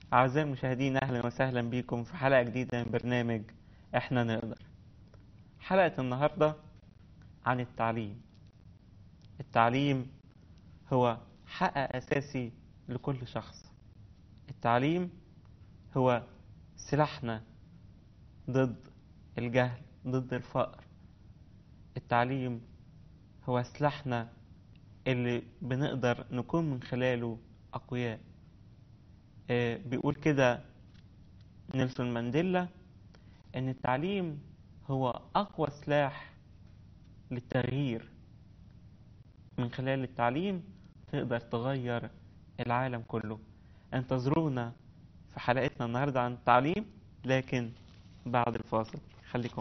أعزائي المشاهدين أهلا وسهلا بكم في حلقة جديدة من برنامج إحنا نقدر حلقة النهاردة عن التعليم التعليم هو حق أساسي لكل شخص التعليم هو سلاحنا ضد الجهل ضد الفقر التعليم هو سلاحنا اللي بنقدر نكون من خلاله أقوياء آه، بيقول كده نيلسون مانديلا ان التعليم هو اقوى سلاح للتغيير من خلال التعليم تقدر تغير العالم كله انتظرونا في حلقتنا النهارده عن التعليم لكن بعد الفاصل خليكم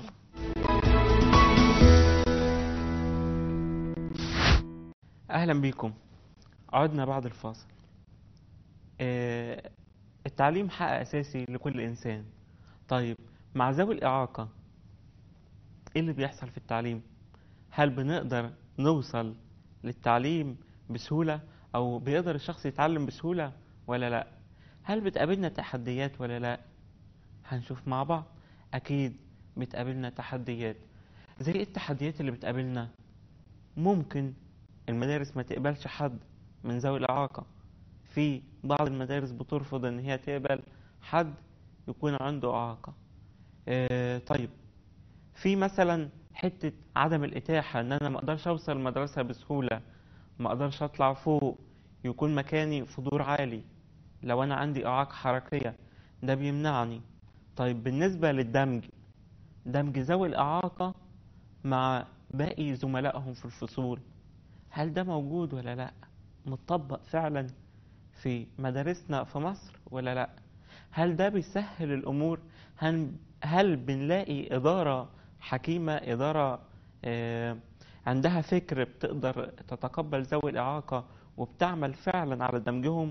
اهلا بيكم عدنا بعد الفاصل آه، التعليم حق أساسي لكل إنسان طيب مع ذوي الإعاقة إيه اللي بيحصل في التعليم؟ هل بنقدر نوصل للتعليم بسهولة أو بيقدر الشخص يتعلم بسهولة ولا لأ؟ هل بتقابلنا تحديات ولا لأ؟ هنشوف مع بعض أكيد بتقابلنا تحديات زي إيه التحديات اللي بتقابلنا؟ ممكن المدارس ما تقبلش حد من ذوي الإعاقة في بعض المدارس بترفض ان هي تقبل حد يكون عنده اعاقه آه طيب في مثلا حته عدم الاتاحه ان انا ما اقدرش اوصل المدرسه بسهوله ما اقدرش اطلع فوق يكون مكاني في دور عالي لو انا عندي اعاقه حركيه ده بيمنعني طيب بالنسبه للدمج دمج ذوي الاعاقه مع باقي زملائهم في الفصول هل ده موجود ولا لا متطبق فعلا في مدارسنا في مصر ولا لا هل ده بيسهل الامور هل, هل بنلاقي اداره حكيمه اداره آه، عندها فكر بتقدر تتقبل ذوي الاعاقه وبتعمل فعلا على دمجهم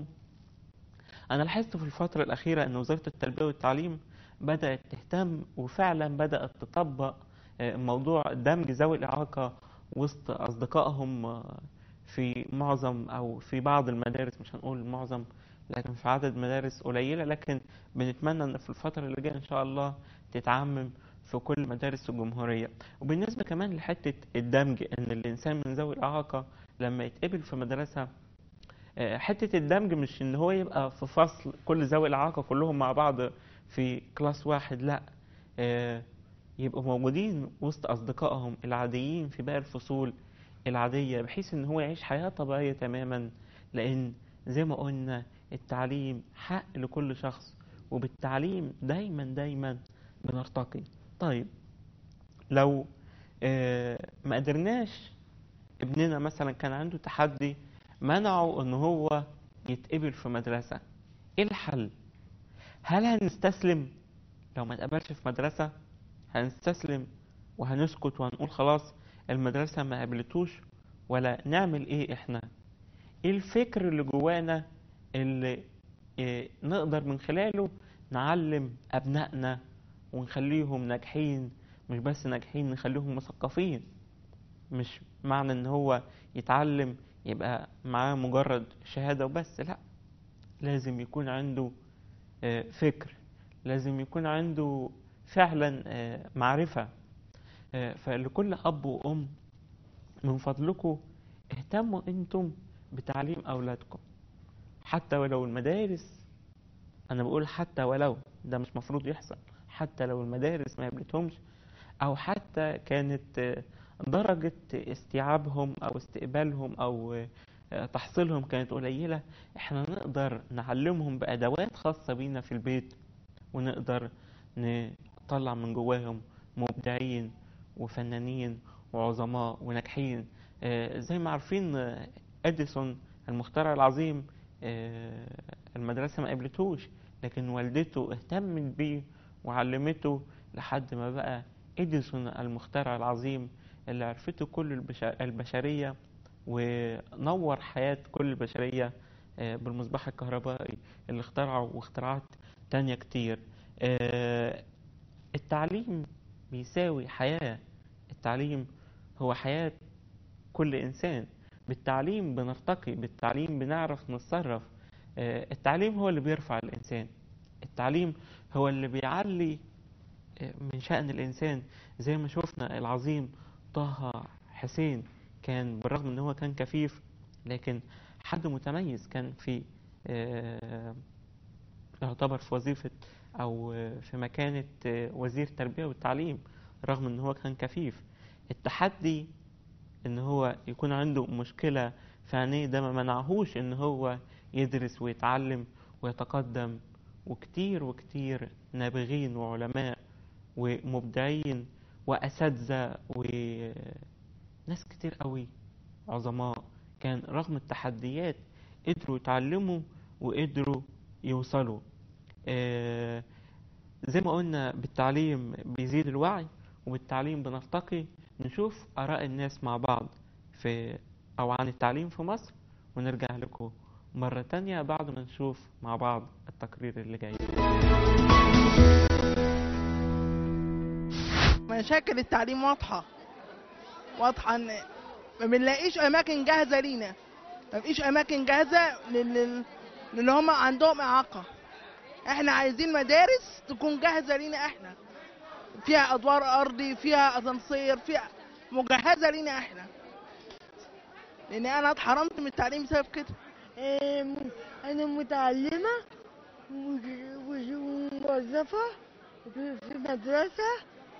انا لاحظت في الفتره الاخيره ان وزاره التربيه والتعليم بدات تهتم وفعلا بدات تطبق آه، موضوع دمج ذوي الاعاقه وسط اصدقائهم آه، في معظم او في بعض المدارس مش هنقول معظم لكن في عدد مدارس قليله لكن بنتمنى ان في الفتره اللي جايه ان شاء الله تتعمم في كل مدارس الجمهوريه وبالنسبه كمان لحته الدمج ان الانسان من ذوي الاعاقه لما يتقبل في مدرسه آه، حته الدمج مش ان هو يبقى في فصل كل ذوي الاعاقه كلهم مع بعض في كلاس واحد لا آه، يبقوا موجودين وسط اصدقائهم العاديين في باقي الفصول العادية بحيث ان هو يعيش حياة طبيعية تماما لان زي ما قلنا التعليم حق لكل شخص وبالتعليم دايما دايما بنرتقي طيب لو آه، ما قدرناش ابننا مثلا كان عنده تحدي منعه ان هو يتقبل في مدرسة ايه الحل هل هنستسلم لو ما اتقبلش في مدرسة هنستسلم وهنسكت وهنقول خلاص المدرسة ما قبلتوش ولا نعمل ايه احنا ايه الفكر اللي جوانا اللي إيه نقدر من خلاله نعلم ابنائنا ونخليهم ناجحين مش بس ناجحين نخليهم مثقفين مش معنى ان هو يتعلم يبقى معاه مجرد شهادة وبس لا لازم يكون عنده آه، فكر لازم يكون عنده فعلا آه، معرفة آه، فلكل أب وأم من فضلكم اهتموا انتم بتعليم أولادكم حتى ولو المدارس أنا بقول حتى ولو ده مش مفروض يحصل حتى لو المدارس ما قبلتهمش أو حتى كانت آه، درجة استيعابهم أو استقبالهم أو آه، تحصيلهم كانت قليلة احنا نقدر نعلمهم بأدوات خاصة بينا في البيت ونقدر نطلع من جواهم مبدعين وفنانين وعظماء وناجحين آه، زي ما عارفين آه، اديسون المخترع العظيم آه، المدرسة ما قبلتوش لكن والدته اهتمت بيه وعلمته لحد ما بقى اديسون المخترع العظيم اللي عرفته كل البش- البشرية ونور حياة كل البشرية آه، بالمصباح الكهربائي اللي اخترعه واختراعات تانية كتير آه، التعليم بيساوي حياة التعليم هو حياة كل إنسان بالتعليم بنرتقي بالتعليم بنعرف نتصرف آه، التعليم هو اللي بيرفع الإنسان التعليم هو اللي بيعلي آه، من شأن الإنسان زي ما شفنا العظيم طه حسين كان بالرغم ان هو كان كفيف لكن حد متميز كان في آه، يعتبر في وظيفة أو آه، في مكانة آه، وزير التربية والتعليم رغم ان هو كان كفيف التحدي ان هو يكون عنده مشكلة في عينيه ده ما منعهوش ان هو يدرس ويتعلم ويتقدم وكتير وكتير نابغين وعلماء ومبدعين وأساتذة وناس كتير قوي عظماء كان رغم التحديات قدروا يتعلموا وقدروا يوصلوا آه، زي ما قلنا بالتعليم بيزيد الوعي وبالتعليم بنرتقي نشوف آراء الناس مع بعض في أو عن التعليم في مصر ونرجع لكم مرة تانية بعد ما نشوف مع بعض التقرير اللي جاي مشاكل التعليم واضحة واضحة ان ما بنلاقيش اماكن جاهزة لينا ما فيش اماكن جاهزة لل... للي هم عندهم اعاقة احنا عايزين مدارس تكون جاهزة لينا احنا فيها ادوار ارضي فيها اسانسير فيها مجهزة لينا احنا لان انا اتحرمت من التعليم بسبب كده أم، أنا متعلمة ومج- وموظفة في في مدرسة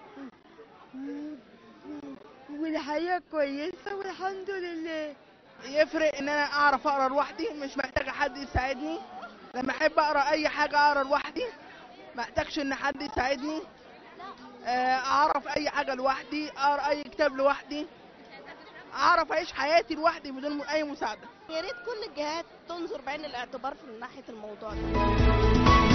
والحياة كويسة والحمد لله يفرق ان انا اعرف اقرا لوحدي مش محتاجه حد يساعدني لما احب اقرا اي حاجه اقرا لوحدي ما احتاجش ان حد يساعدني آه، اعرف اي حاجه لوحدي اقرا اي كتاب لوحدي اعرف اعيش حياتي لوحدي بدون اي مساعده يا ريت كل الجهات تنظر بعين الاعتبار في ناحيه الموضوع ده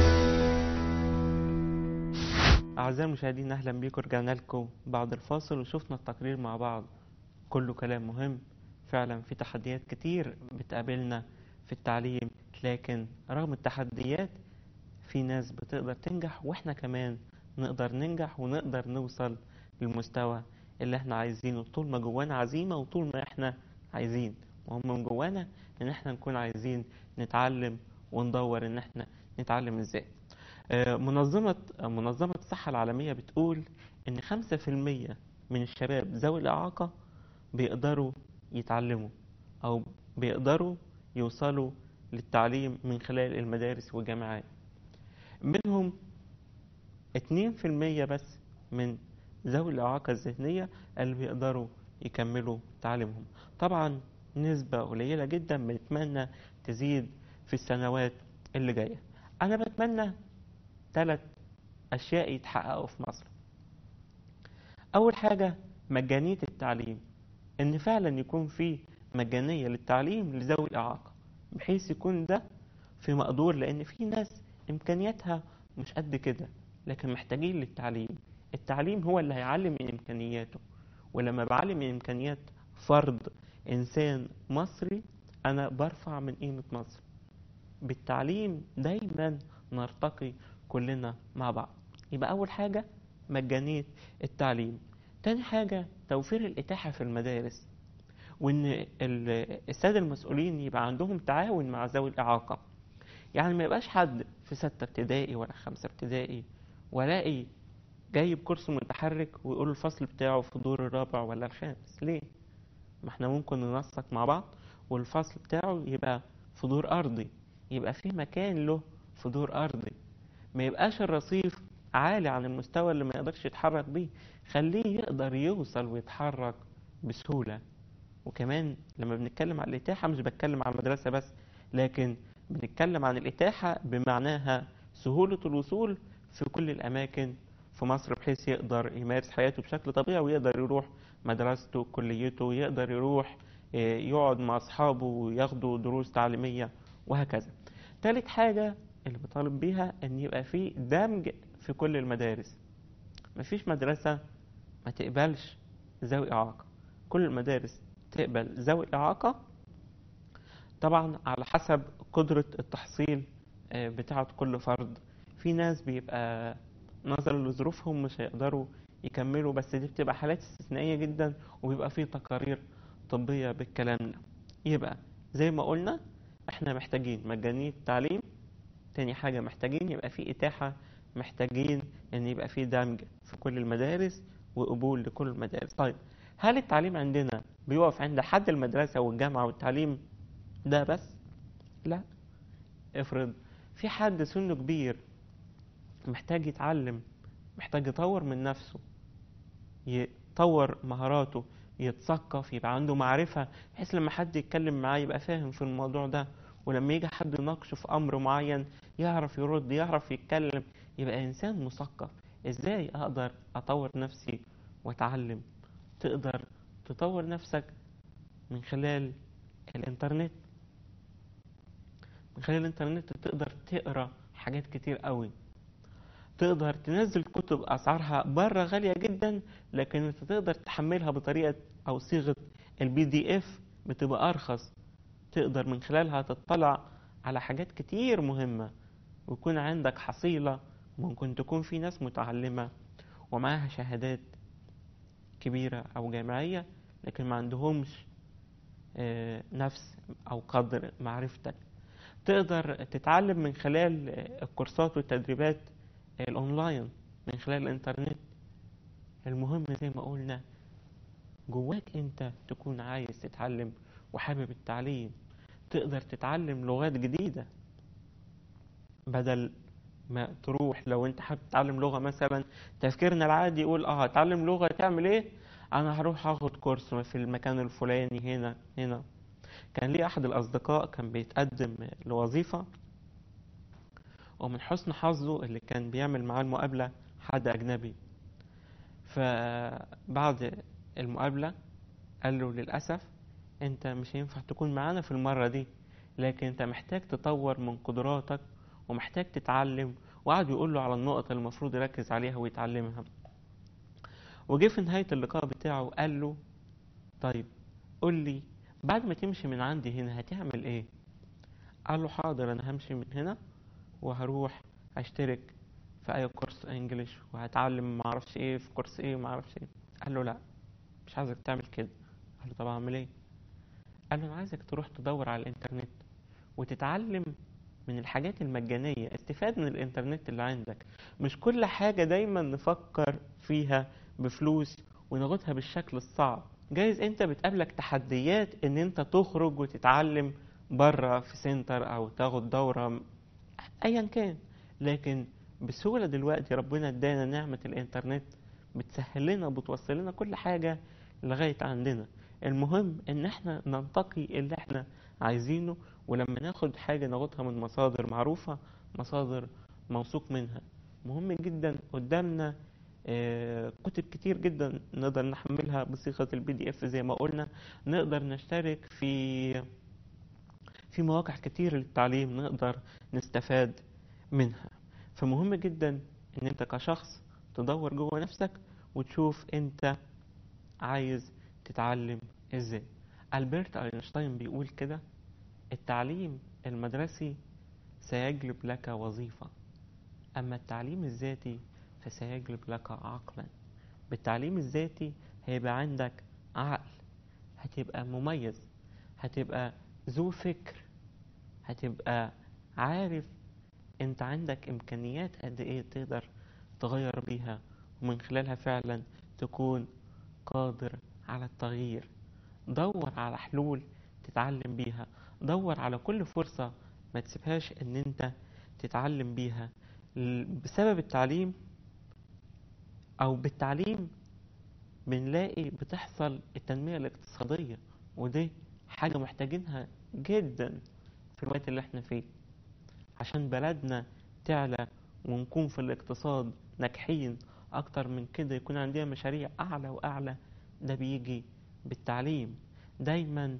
أعزائي المشاهدين أهلا بيكم رجعنا لكم بعد الفاصل وشفنا التقرير مع بعض كله كلام مهم فعلا في تحديات كتير بتقابلنا في التعليم لكن رغم التحديات في ناس بتقدر تنجح واحنا كمان نقدر ننجح ونقدر نوصل للمستوى اللي احنا عايزينه طول ما جوانا عزيمة وطول ما احنا عايزين وهم من جوانا ان احنا نكون عايزين نتعلم وندور ان احنا نتعلم ازاي آه، منظمة آه، منظمة الصحة العالمية بتقول إن خمسة في المية من الشباب ذوي الإعاقة بيقدروا يتعلموا أو بيقدروا يوصلوا للتعليم من خلال المدارس والجامعات منهم اتنين في المية بس من ذوي الإعاقة الذهنية اللي بيقدروا يكملوا تعليمهم طبعا نسبة قليلة جدا بنتمنى تزيد في السنوات اللي جاية أنا بتمنى ثلاث أشياء يتحققوا في مصر أول حاجة مجانية التعليم إن فعلا يكون في مجانية للتعليم لذوي الإعاقة بحيث يكون ده في مقدور لأن في ناس إمكانياتها مش قد كده لكن محتاجين للتعليم التعليم هو اللي هيعلم من إمكانياته ولما بعلم من إمكانيات فرد إنسان مصري أنا برفع من قيمة مصر بالتعليم دايما نرتقي كلنا مع بعض يبقى أول حاجة مجانية التعليم تاني حاجة توفير الإتاحة في المدارس وإن ال- السادة المسؤولين يبقى عندهم تعاون مع ذوي الإعاقة يعني ما يبقاش حد في ستة ابتدائي ولا خمسة ابتدائي ولاقي جايب كرسي متحرك ويقول الفصل بتاعه في الدور الرابع ولا الخامس ليه؟ ما احنا ممكن ننسق مع بعض والفصل بتاعه يبقى في دور أرضي يبقى في مكان له في دور أرضي ما يبقاش الرصيف عالي عن المستوى اللي ما يقدرش يتحرك بيه خليه يقدر يوصل ويتحرك بسهولة وكمان لما بنتكلم عن الإتاحة مش بتكلم عن المدرسة بس لكن بنتكلم عن الإتاحة بمعناها سهولة الوصول في كل الأماكن في مصر بحيث يقدر يمارس حياته بشكل طبيعي ويقدر يروح مدرسته كليته يقدر يروح آه، يقعد مع أصحابه وياخدوا دروس تعليمية وهكذا تالت حاجة اللي بطالب بيها ان يبقى في دمج في كل المدارس مفيش مدرسة ما تقبلش ذوي إعاقة كل المدارس تقبل ذوي إعاقة طبعا على حسب قدرة التحصيل آه، بتاعة كل فرد في ناس بيبقى نظرا لظروفهم مش هيقدروا يكملوا بس دي بتبقى حالات استثنائية جدا وبيبقى فيه تقارير طبية بالكلام ده يبقى زي ما قلنا احنا محتاجين مجانية تعليم تاني حاجة محتاجين يبقى في إتاحة محتاجين إن يبقى في دمج في كل المدارس وقبول لكل المدارس طيب هل التعليم عندنا بيقف عند حد المدرسة والجامعة والتعليم ده بس لا افرض في حد سنه كبير محتاج يتعلم محتاج يطور من نفسه يطور مهاراته يتثقف يبقى عنده معرفة بحيث لما حد يتكلم معاه يبقى فاهم في الموضوع ده ولما يجي حد يناقشه في أمر معين يعرف يرد يعرف يتكلم يبقى إنسان مثقف إزاي أقدر أطور نفسي وأتعلم تقدر تطور نفسك من خلال الإنترنت من خلال الإنترنت تقدر تقرأ حاجات كتير قوي تقدر تنزل كتب أسعارها بره غالية جدا لكن انت تقدر تحملها بطريقة أو صيغة البي دي اف بتبقى أرخص تقدر من خلالها تطلع على حاجات كتير مهمة ويكون عندك حصيلة ممكن تكون في ناس متعلمة ومعاها شهادات كبيرة أو جامعية لكن ما عندهمش آه، نفس أو قدر معرفتك تقدر تتعلم من خلال آه، الكورسات والتدريبات الأونلاين من خلال الإنترنت المهم زي ما قلنا جواك أنت تكون عايز تتعلم وحابب التعليم تقدر تتعلم لغات جديدة بدل ما تروح لو انت حابب تتعلم لغة مثلا تفكيرنا العادي يقول اه هتعلم لغة تعمل ايه انا هروح اخد كورس في المكان الفلاني هنا هنا كان لي احد الاصدقاء كان بيتقدم لوظيفة ومن حسن حظه اللي كان بيعمل معاه المقابلة حد اجنبي فبعد المقابلة قال له للأسف انت مش هينفع تكون معانا في المرة دي لكن انت محتاج تطور من قدراتك ومحتاج تتعلم وقعد يقول له على النقط اللي المفروض يركز عليها ويتعلمها وجه في نهاية اللقاء بتاعه قال له طيب قول لي بعد ما تمشي من عندي هنا هتعمل ايه قال له حاضر انا همشي من هنا وهروح اشترك في اي كورس انجليش وهتعلم معرفش ايه في كورس ايه معرفش ايه قال له لا مش عايزك تعمل كده قال له طب اعمل ايه قال له انا عايزك تروح تدور على الانترنت وتتعلم من الحاجات المجانية استفاد من الانترنت اللي عندك مش كل حاجة دايما نفكر فيها بفلوس وناخدها بالشكل الصعب جايز انت بتقابلك تحديات ان انت تخرج وتتعلم بره في سنتر او تاخد دورة ايا كان لكن بسهولة دلوقتي ربنا ادانا نعمة الانترنت بتسهل لنا وبتوصل لنا كل حاجة لغاية عندنا المهم ان احنا ننتقي اللي احنا عايزينه ولما ناخد حاجة ناخدها من مصادر معروفة مصادر موثوق منها مهم جدا قدامنا آه، كتب كتير جدا نقدر نحملها بصيغة البي دي اف زي ما قلنا نقدر نشترك في في مواقع كتير للتعليم نقدر نستفاد منها فمهم جدا ان انت كشخص تدور جوه نفسك وتشوف انت عايز تتعلم ازاي ألبرت أينشتاين بيقول كده التعليم المدرسي سيجلب لك وظيفة أما التعليم الذاتي فسيجلب لك عقلا بالتعليم الذاتي هيبقى عندك عقل هتبقى مميز هتبقى ذو فكر هتبقى عارف انت عندك امكانيات قد ايه تقدر تغير بيها ومن خلالها فعلا تكون قادر على التغيير دور على حلول تتعلم بيها دور على كل فرصة ما تسيبهاش ان انت تتعلم بيها ل- بسبب التعليم او بالتعليم بنلاقي بتحصل التنمية الاقتصادية ودي حاجة محتاجينها جدا في الوقت اللي احنا فيه عشان بلدنا تعلى ونكون في الاقتصاد ناجحين اكتر من كده يكون عندنا مشاريع اعلى واعلى ده بيجي بالتعليم دايما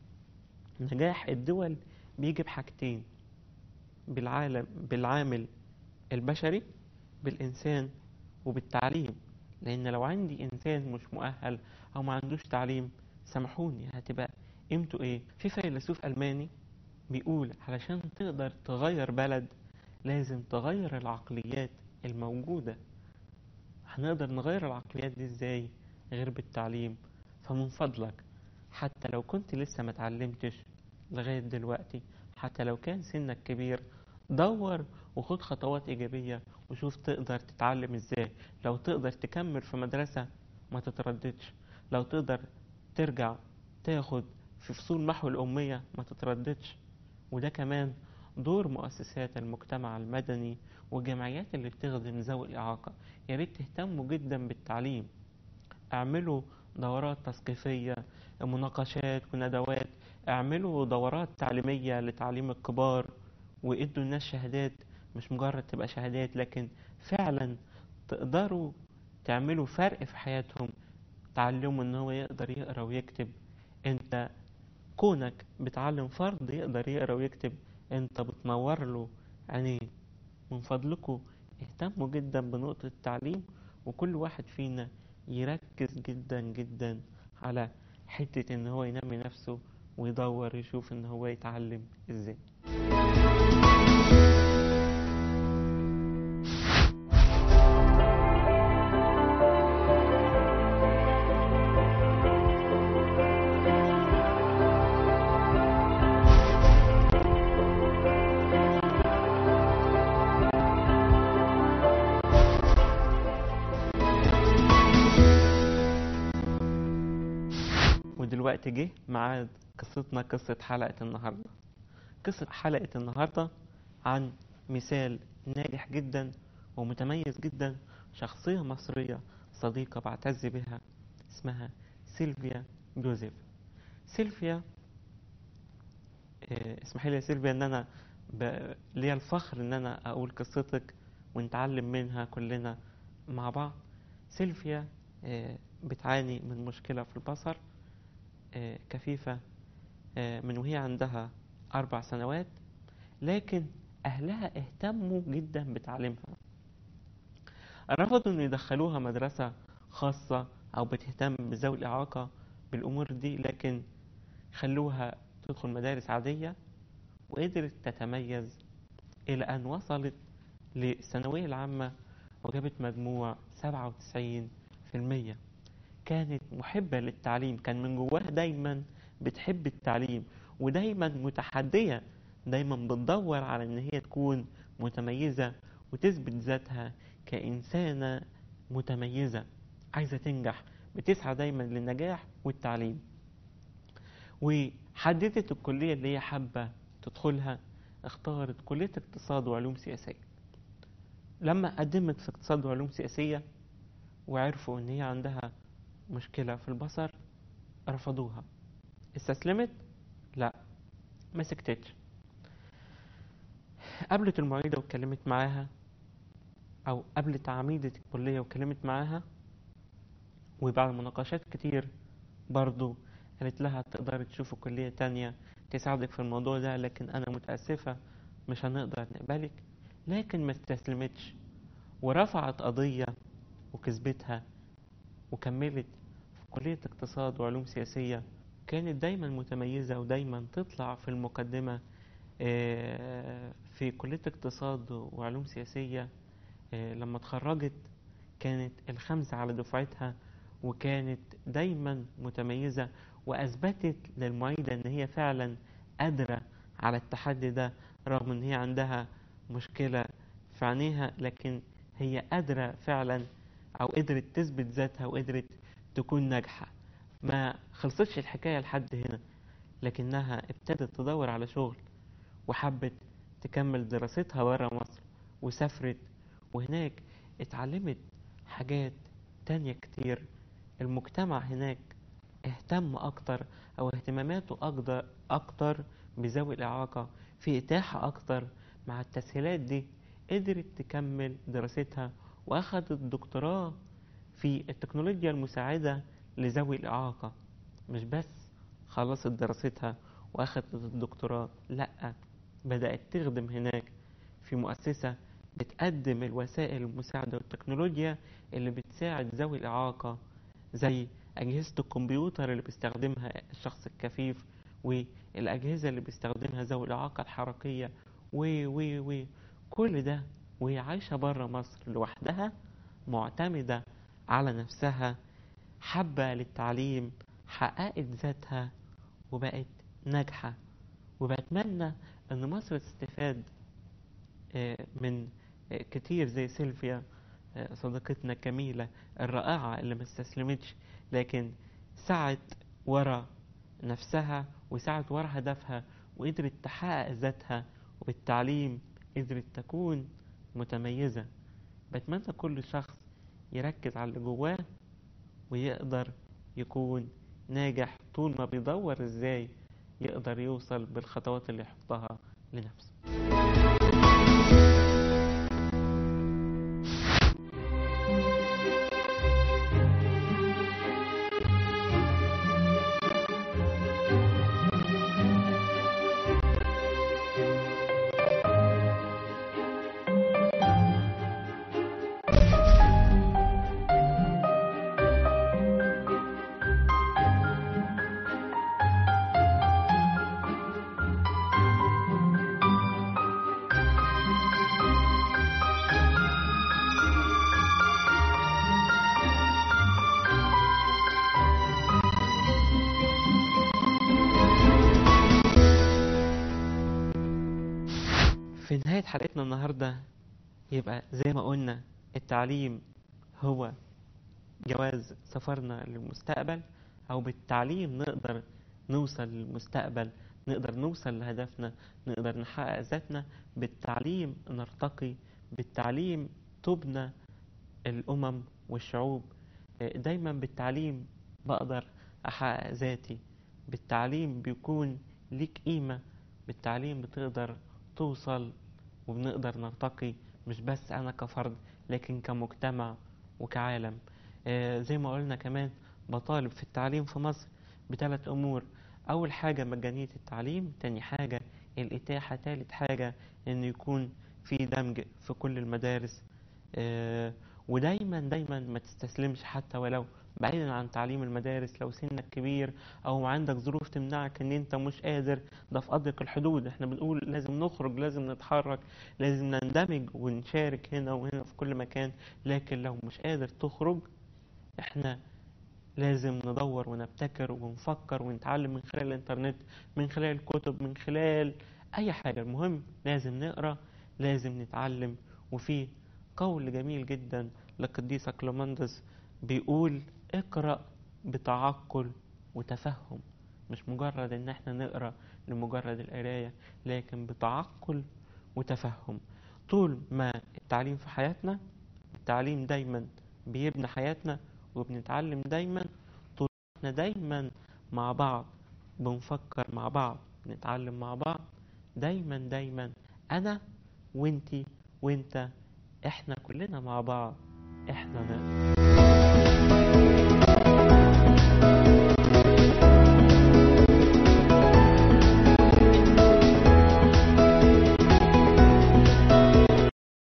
نجاح الدول بيجي بحاجتين بالعالم بالعامل البشري بالإنسان وبالتعليم لأن لو عندي إنسان مش مؤهل أو ما عندوش تعليم سامحوني هتبقى قيمته إيه في فيلسوف ألماني بيقول علشان تقدر تغير بلد لازم تغير العقليات الموجودة هنقدر نغير العقليات دي إزاي غير بالتعليم فمن فضلك حتى لو كنت لسه ما اتعلمتش لغاية دلوقتي حتى لو كان سنك كبير دور وخد خطوات إيجابية وشوف تقدر تتعلم إزاي لو تقدر تكمل في مدرسة ما تترددش لو تقدر ترجع تاخد في فصول محو الأمية ما تترددش وده كمان دور مؤسسات المجتمع المدني والجمعيات اللي بتخدم ذوي الإعاقة يا ريت تهتموا جدا بالتعليم اعملوا دورات تثقيفية مناقشات وندوات اعملوا دورات تعليمية لتعليم الكبار وادوا الناس شهادات مش مجرد تبقى شهادات لكن فعلا تقدروا تعملوا فرق في حياتهم تعلموا ان هو يقدر يقرا ويكتب انت كونك بتعلم فرد يقدر يقرا ويكتب انت بتنور له عينيه من فضلكم اهتموا جدا بنقطة التعليم وكل واحد فينا يركز جدا جدا على حتة ان هو ينمي نفسه ويدور يشوف ان هو يتعلم ازاي ودلوقتي جه ميعاد قصتنا قصة حلقة النهاردة قصة حلقة النهاردة عن مثال ناجح جدا ومتميز جدا شخصية مصرية صديقة بعتز بها اسمها سيلفيا جوزيف سيلفيا آه، اسمحي لي يا سيلفيا ان انا ب... ليا الفخر ان انا اقول قصتك ونتعلم منها كلنا مع بعض سيلفيا آه، بتعاني من مشكلة في البصر آه، كفيفة آه، من وهي عندها أربع سنوات لكن أهلها اهتموا جدا بتعليمها رفضوا أن يدخلوها مدرسة خاصة أو بتهتم بذوي الإعاقة بالأمور دي لكن خلوها تدخل مدارس عادية وقدرت تتميز إلى أن وصلت للثانوية العامة وجابت مجموع 97% كانت محبة للتعليم كان من جواها دايما بتحب التعليم ودايما متحدية دايما بتدور على ان هي تكون متميزة وتثبت ذاتها كإنسانة متميزة عايزة تنجح بتسعى دايما للنجاح والتعليم وحددت الكلية اللي هي حابة تدخلها اختارت كلية اقتصاد وعلوم سياسية لما قدمت في اقتصاد وعلوم سياسية وعرفوا ان هي عندها مشكلة في البصر رفضوها استسلمت لا ما سكتتش قابلت المعيدة واتكلمت معاها أو قابلت عميدة الكلية واتكلمت معاها وبعد مناقشات كتير برضو قالت لها تقدر تشوفي كلية تانية تساعدك في الموضوع ده لكن أنا متأسفة مش هنقدر نقبلك لكن ما استسلمتش ورفعت قضية وكسبتها وكملت في كلية اقتصاد وعلوم سياسية كانت دايما متميزة ودايما تطلع في المقدمة آه، في كلية اقتصاد وعلوم سياسية آه، لما اتخرجت كانت الخامسة على دفعتها وكانت دايما متميزة وأثبتت للمعيدة إن هي فعلا قادرة على التحدي ده رغم إن هي عندها مشكلة في عينيها لكن هي قادرة فعلا أو قدرت تثبت ذاتها وقدرت تكون ناجحة ما خلصتش الحكاية لحد هنا لكنها ابتدت تدور على شغل وحبت تكمل دراستها برا مصر وسافرت وهناك اتعلمت حاجات تانية كتير المجتمع هناك اهتم أكتر أو اهتماماته أكتر, أكتر بذوي الإعاقة في إتاحة أكتر مع التسهيلات دي قدرت تكمل دراستها وأخدت دكتوراه في التكنولوجيا المساعدة لذوي الإعاقة مش بس خلصت دراستها وأخدت الدكتوراه لأ بدأت تخدم هناك في مؤسسة بتقدم الوسائل المساعدة والتكنولوجيا اللي بتساعد ذوي الإعاقة زي أجهزة الكمبيوتر اللي بيستخدمها الشخص الكفيف والأجهزة اللي بيستخدمها ذوي الإعاقة الحركية و و و كل ده وهي عايشة برا مصر لوحدها معتمدة على نفسها حابة للتعليم حققت ذاتها وبقت ناجحة وبتمنى ان مصر تستفاد آه، من آه، كتير زي سيلفيا آه، صديقتنا كميلة الرائعة اللي ما استسلمتش لكن سعت ورا نفسها وسعت ورا هدفها وقدرت تحقق ذاتها وبالتعليم قدرت تكون متميزة بتمنى كل شخص يركز على اللي جواه ويقدر يكون ناجح طول ما بيدور ازاي يقدر يوصل بالخطوات اللي يحطها لنفسه في نهاية حلقتنا النهاردة يبقى زي ما قلنا التعليم هو جواز سفرنا للمستقبل أو بالتعليم نقدر نوصل للمستقبل نقدر نوصل لهدفنا نقدر نحقق ذاتنا بالتعليم نرتقي بالتعليم تبنى الأمم والشعوب دايما بالتعليم بقدر أحقق ذاتي بالتعليم بيكون ليك قيمة بالتعليم بتقدر توصل وبنقدر نرتقي مش بس أنا كفرد لكن كمجتمع وكعالم آه، زي ما قلنا كمان بطالب في التعليم في مصر بثلاث أمور أول حاجة مجانية التعليم تاني حاجة الإتاحة تالت حاجة إن يكون في دمج في كل المدارس آه، ودايما دايما ما تستسلمش حتى ولو بعيدا عن تعليم المدارس لو سنك كبير او عندك ظروف تمنعك ان انت مش قادر ده في ادق الحدود احنا بنقول لازم نخرج لازم نتحرك لازم نندمج ونشارك هنا وهنا في كل مكان لكن لو مش قادر تخرج احنا لازم ندور ونبتكر ونفكر ونتعلم من خلال الانترنت من خلال الكتب من خلال اي حاجة المهم لازم نقرأ لازم نتعلم وفي قول جميل جدا لقديس كلومندس بيقول اقرأ بتعقل وتفهم مش مجرد ان احنا نقرأ لمجرد القراية لكن بتعقل وتفهم طول ما التعليم في حياتنا التعليم دايما بيبني حياتنا وبنتعلم دايما طول ما احنا دايما مع بعض بنفكر مع بعض نتعلم مع بعض دايما دايما انا وانتي وانت احنا كلنا مع بعض احنا نقدر